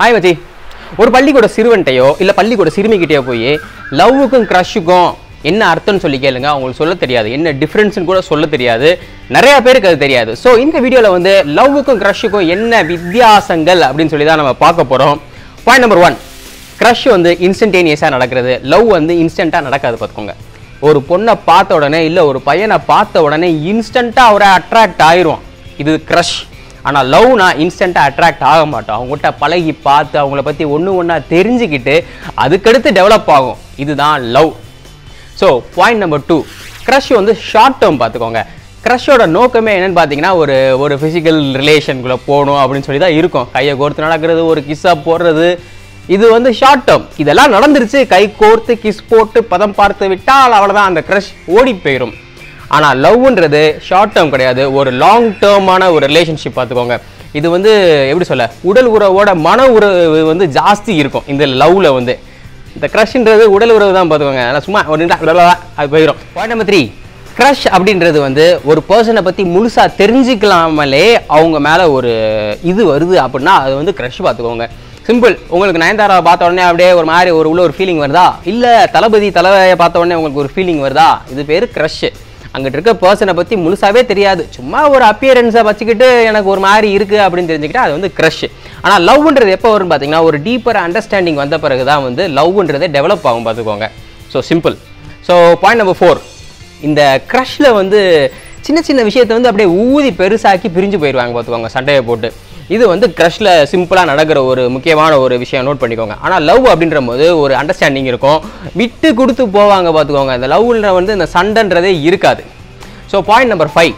hi மச்சி ஒரு பள்ளிக்கூட சிறுவன்ட்டையோ இல்லை பள்ளிக்கூட சிறுமிக்கிட்டேயோ போய் லவ்வுக்கும் க்ரஷுக்கும் என்ன அர்த்தம்னு சொல்லி கேளுங்க அவங்களுக்கு சொல்ல தெரியாது என்ன டிஃப்ரென்ஸ்னு கூட சொல்ல தெரியாது நிறைய பேருக்கு அது தெரியாது ஸோ இந்த வீடியோவில் வந்து லவ்வுக்கும் க்ரஷுக்கும் என்ன வித்தியாசங்கள் அப்படின்னு சொல்லி தான் நம்ம பார்க்க போகிறோம் பாயிண்ட் நம்பர் ஒன் க்ரஷ் வந்து இன்ஸ்டன்டேனியஸாக நடக்கிறது லவ் வந்து இன்ஸ்டண்ட்டாக நடக்காது பார்த்துக்கோங்க ஒரு பொண்ணை பார்த்த உடனே இல்லை ஒரு பையனை பார்த்த உடனே இன்ஸ்டண்ட்டாக அவரை அட்ராக்ட் ஆயிரும் இது க்ரஷ் ஆனால் லவ்னா இன்ஸ்டண்ட்டாக அட்ராக்ட் ஆக மாட்டோம் அவங்ககிட்ட பழகி பார்த்து அவங்கள பற்றி ஒன்று ஒன்றா தெரிஞ்சுக்கிட்டு அதுக்கடுத்து டெவலப் ஆகும் இதுதான் love so point number two crush வந்து ஷார்ட் டேர்ம் பார்த்துக்கோங்க க்ரஷோட நோக்கமே என்னன்னு பார்த்தீங்கன்னா ஒரு ஒரு ஃபிசிக்கல் ரிலேஷனுக்குள்ளே போகணும் அப்படின்னு சொல்லி தான் இருக்கும் கையை கோர்த்து நடக்கிறது ஒரு கிஸ்ஸாக போடுறது இது வந்து ஷார்ட் டேர்ம் இதெல்லாம் நடந்துருச்சு கை கோர்த்து கிஸ் போட்டு பதம் பார்த்து விட்டால் அவ்வளோதான் அந்த க்ரஷ் ஓடி போயிடும் ஆனால் லவ்ன்றது ஷார்ட் டேர்ம் கிடையாது ஒரு லாங் டேர்மான ஒரு ரிலேஷன்ஷிப் பார்த்துக்கோங்க இது வந்து எப்படி சொல்ல உடல் உறவோட மன உறவு வந்து ஜாஸ்தி இருக்கும் இந்த லவ்ல வந்து இந்த க்ரஷ்ன்றது உடல் உறவு தான் பார்த்துக்கோங்க அதெல்லாம் சும்மா ஒரு நிமிஷம் blablabla அது போயிடும் பாயிண்ட் நம்பர் த்ரீ க்ரஷ் அப்படின்றது வந்து ஒரு பர்சனை பற்றி முழுசாக தெரிஞ்சுக்கலாமலே அவங்க மேலே ஒரு இது வருது அப்படின்னா அது வந்து க்ரஷ் பார்த்துக்கோங்க சிம்பிள் உங்களுக்கு நயன்தாரா பார்த்த உடனே அப்படியே ஒரு மாதிரி ஒரு உள்ள ஒரு ஃபீலிங் வருதா இல்லை தளபதி தலைவையை பார்த்த உடனே உங்களுக்கு ஒரு ஃபீலிங் வருதா இது பேர் க்ரஷ் அங்கிட்டு இருக்க பர்சனை பற்றி முழுசாவே தெரியாது சும்மா ஒரு அப்பியரன்ஸை வச்சுக்கிட்டு எனக்கு ஒரு மாதிரி இருக்குது அப்படின்னு தெரிஞ்சுக்கிட்டா அது வந்து க்ரஷ் ஆனால் லவ்ன்றது எப்போ வரும்னு பார்த்தீங்கன்னா ஒரு டீப்பர் அண்டர்ஸ்டாண்டிங் வந்த பிறகு தான் வந்து லவ்ன்றதே டெவலப் ஆகும் பார்த்துக்கோங்க so simple so point number four இந்த க்ரஷில் வந்து சின்ன சின்ன விஷயத்தை வந்து அப்படியே ஊதி பெருசாக்கி பிரிஞ்சு போயிடுவாங்க பார்த்துக்கோங்க சண்டையை போட்டு இது வந்து க்ரஷில் சிம்பிளாக நடக்கிற ஒரு முக்கியமான ஒரு விஷயம் நோட் பண்ணிக்கோங்க ஆனால் லவ் அப்படின்ற போது ஒரு அண்டர்ஸ்டாண்டிங் இருக்கும் விட்டு கொடுத்து போவாங்க பார்த்துக்கோங்க இந்த லவ்ன்ற வந்து இந்த சண்டைன்றதே இருக்காது ஸோ பாயிண்ட் நம்பர் ஃபைவ்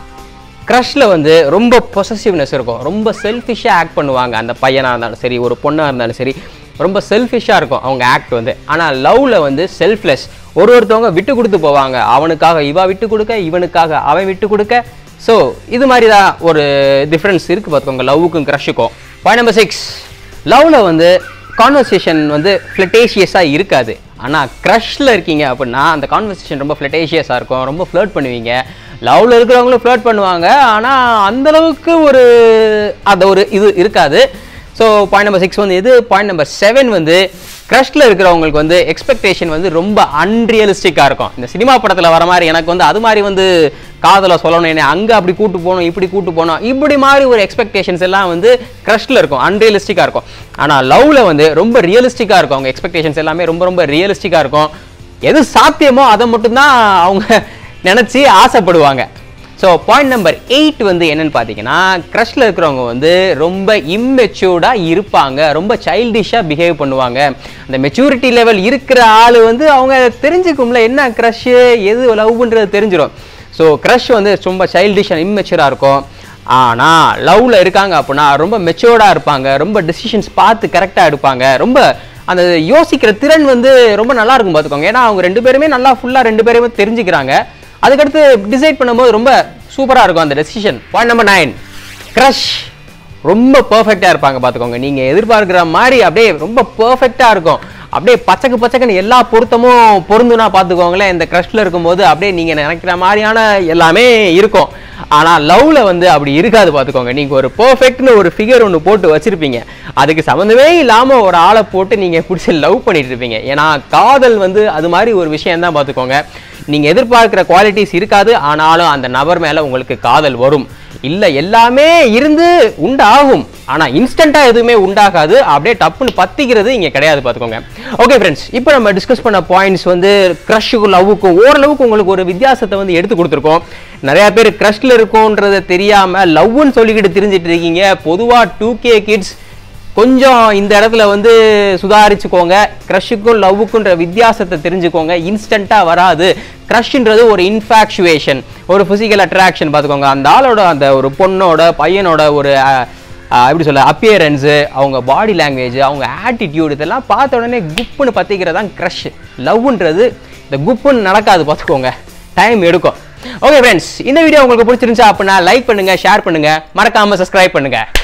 க்ரஷில் வந்து ரொம்ப பொசசிவ்னஸ் இருக்கும் ரொம்ப செல்ஃபிஷாக ஆக்ட் பண்ணுவாங்க அந்த பையனாக இருந்தாலும் சரி ஒரு பொண்ணாக இருந்தாலும் சரி ரொம்ப செல்ஃபிஷாக இருக்கும் அவங்க ஆக்ட் வந்து ஆனால் லவ்வில் வந்து செல்ஃப்லெஸ் ஒரு ஒருத்தவங்க விட்டு கொடுத்து போவாங்க அவனுக்காக இவா விட்டு கொடுக்க இவனுக்காக அவன் விட்டு கொடுக்க ஸோ இது மாதிரி தான் ஒரு டிஃப்ரென்ஸ் இருக்குது பார்த்துக்கோங்க லவ்வுக்கும் க்ரஷுக்கும் பாயிண்ட் நம்பர் சிக்ஸ் லவ்வில் வந்து கான்வர்சேஷன் வந்து ஃப்ளட்டேஷியஸாக இருக்காது ஆனால் க்ரஷில் இருக்கீங்க அப்படின்னா அந்த கான்வர்சேஷன் ரொம்ப ஃப்ளட்டேஷியஸாக இருக்கும் ரொம்ப ஃப்ளர்ட் பண்ணுவீங்க லவ்வில் இருக்கிறவங்களும் ஃப்ளர்ட் பண்ணுவாங்க ஆனால் அந்தளவுக்கு ஒரு அந்த ஒரு இது இருக்காது ஸோ பாயிண்ட் நம்பர் சிக்ஸ் வந்து இது பாயிண்ட் நம்பர் செவன் வந்து க்ரஷில் இருக்கிறவங்களுக்கு வந்து எக்ஸ்பெக்டேஷன் வந்து ரொம்ப அன்ரியலிஸ்டிக்காக இருக்கும் இந்த சினிமா படத்தில் வர மாதிரி எனக்கு வந்து அது மாதிரி வந்து காதலை சொல்லணும் என்ன அங்கே அப்படி கூட்டு போகணும் இப்படி கூட்டு போகணும் இப்படி மாதிரி ஒரு எக்ஸ்பெக்டேஷன்ஸ் எல்லாம் வந்து க்ரஷில் இருக்கும் அன்ரியலிஸ்டிக்காக இருக்கும் ஆனால் லவ்வில் வந்து ரொம்ப ரியலிஸ்டிக்காக இருக்கும் அவங்க எக்ஸ்பெக்டேஷன்ஸ் எல்லாமே ரொம்ப ரொம்ப ரியலிஸ்டிக்காக இருக்கும் எது சாத்தியமோ அதை மட்டும்தான் அவங்க நினச்சி ஆசைப்படுவாங்க ஸோ பாயிண்ட் நம்பர் எயிட் வந்து என்னன்னு பார்த்தீங்கன்னா க்ரஷில் இருக்கிறவங்க வந்து ரொம்ப இம்மெச்சூர்டாக இருப்பாங்க ரொம்ப சைல்டிஷாக பிஹேவ் பண்ணுவாங்க அந்த மெச்சூரிட்டி லெவல் இருக்கிற ஆள் வந்து அவங்க தெரிஞ்சுக்கும்ல என்ன க்ரஷ்ஷு எது லவ்ன்றது தெரிஞ்சிடும் ஸோ க்ரஷ் வந்து ரொம்ப சைல்டிஷ் அண்ட் இம்மெச்சூராக இருக்கும் ஆனால் லவ்வில் இருக்காங்க அப்படின்னா ரொம்ப மெச்சூர்டாக இருப்பாங்க ரொம்ப டெசிஷன்ஸ் பார்த்து கரெக்டாக எடுப்பாங்க ரொம்ப அந்த யோசிக்கிற திறன் வந்து ரொம்ப நல்லா இருக்கும் பார்த்துக்கோங்க ஏன்னா அவங்க ரெண்டு பேருமே நல்லா ஃபுல்லாக ரெண்டு பேருமே தெரிஞ்சுக்கிறாங்க அதுக்கடுத்து டிசைட் பண்ணும்போது ரொம்ப சூப்பராக இருக்கும் அந்த decision point number nine crush ரொம்ப பர்ஃபெக்டாக இருப்பாங்க பார்த்துக்கோங்க நீங்கள் எதிர்பார்க்குற மாதிரி அப்படியே ரொம்ப பர்ஃபெக்டாக இருக்கும் அப்படியே பச்சைக்கு பச்சைக்குன்னு எல்லா பொருத்தமும் பொருந்துனா பார்த்துக்கோங்களேன் இந்த க்ரஷில் இருக்கும்போது அப்படியே நீங்கள் நினைக்கிற மாதிரியான எல்லாமே இருக்கும் ஆனால் லவ்வில் வந்து அப்படி இருக்காது பார்த்துக்கோங்க நீங்கள் ஒரு பர்ஃபெக்ட்னு ஒரு ஃபிகர் ஒன்று போட்டு வச்சுருப்பீங்க அதுக்கு சம்மந்தமே இல்லாமல் ஒரு ஆளை போட்டு நீங்கள் பிடிச்சி லவ் பண்ணிட்டு இருப்பீங்க ஏன்னா காதல் வந்து அது மாதிரி ஒரு விஷயம் தான் பார்த்துக்கோங்க நீங்கள் எதிர்பார்க்குற குவாலிட்டிஸ் இருக்காது ஆனாலும் அந்த நபர் மேலே உங்களுக்கு காதல் வரும் இல்லை எல்லாமே இருந்து உண்டாகும் ஆனால் இன்ஸ்டண்ட்டாக எதுவுமே உண்டாகாது அப்படியே டப்புன்னு பத்திக்கிறது இங்கே கிடையாது பார்த்துக்கோங்க ஓகே ஃப்ரெண்ட்ஸ் இப்போ நம்ம டிஸ்கஸ் பண்ண பாயிண்ட்ஸ் வந்து க்ரஷுக்கும் லவ்வுக்கும் ஓரளவுக்கு உங்களுக்கு ஒரு வித்தியாசத்தை வந்து எடுத்து கொடுத்துருக்கோம் நிறையா பேர் க்ரஷில் இருக்கும்ன்றதை தெரியாமல் லவ்னு சொல்லிக்கிட்டு தெரிஞ்சிட்டு இருக்கீங்க பொதுவாக டூ கே கிட்ஸ் கொஞ்சம் இந்த இடத்துல வந்து சுதாரிச்சுக்கோங்க க்ரஷுக்கும் லவ்வுக்குன்ற வித்தியாசத்தை தெரிஞ்சுக்கோங்க இன்ஸ்டண்ட்டாக வராது க்ரஷ்ன்றது ஒரு இன்ஃபாக்சுவேஷன் ஒரு ஃபிசிக்கல் அட்ராக்ஷன் பார்த்துக்கோங்க அந்த ஆளோட அந்த ஒரு பொண்ணோட பையனோட ஒரு அஹ், அஹ், எப்படி சொல்ல அப்பியரன்ஸு அவங்க பாடி லாங்குவேஜ் அவங்க ஆட்டிடியூட் இதெல்லாம் பார்த்த உடனே குப்புன்னு பற்றிக்கிறது தான் க்ரஷ் லவ்ன்றது இந்த குப்புன்னு நடக்காது பார்த்துக்கோங்க டைம் எடுக்கும் ஓகே ஃப்ரெண்ட்ஸ் இந்த வீடியோ உங்களுக்கு பிடிச்சிருந்துச்சா அப்படின்னா லைக் பண்ணுங்க ஷேர் பண்ணுங்க மறக்காம சப்ஸ்கிரைப் பண்ணுங்க